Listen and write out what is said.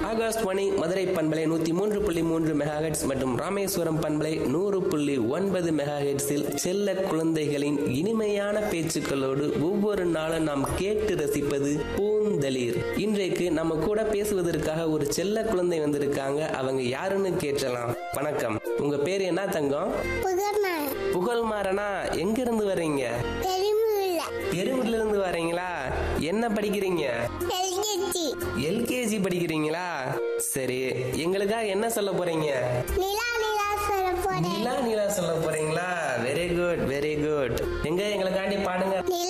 ஆகாஷ்வாணி மதுரை பண்பலை நூத்தி மூன்று புள்ளி மூன்று மெகாஹெட்ஸ் மற்றும் ராமேஸ்வரம் பண்பலை நூறு புள்ளி ஒன்பது மெகாஹெட்ஸில் செல்ல குழந்தைகளின் இனிமையான பேச்சுக்களோடு ஒவ்வொரு நாளும் நாம் கேட்டு ரசிப்பது பூந்தளிர் இன்றைக்கு நம்ம கூட பேசுவதற்காக ஒரு செல்ல குழந்தை வந்திருக்காங்க அவங்க யாருன்னு கேட்டலாம் வணக்கம் உங்க பேர் என்ன தங்கம் புகழ்நாள் புகழ் மாறனா எங்க இருந்து வர்றீங்க பெருமுள்ள பெருங்குடில இருந்து வர்றீங்களா என்ன படிக்கிறீங்க எல்கேஜி எல்கேஜி படிக்கிறீங்களா சரி எங்களுக்காக என்ன சொல்ல போறீங்க நிலா நிலா சொல்ல போறேன் நிலா நிலா சொல்ல போறீங்களா வெரி குட் வெரி குட் எங்க எங்களுக்காண்டி பாடுங்க நிலா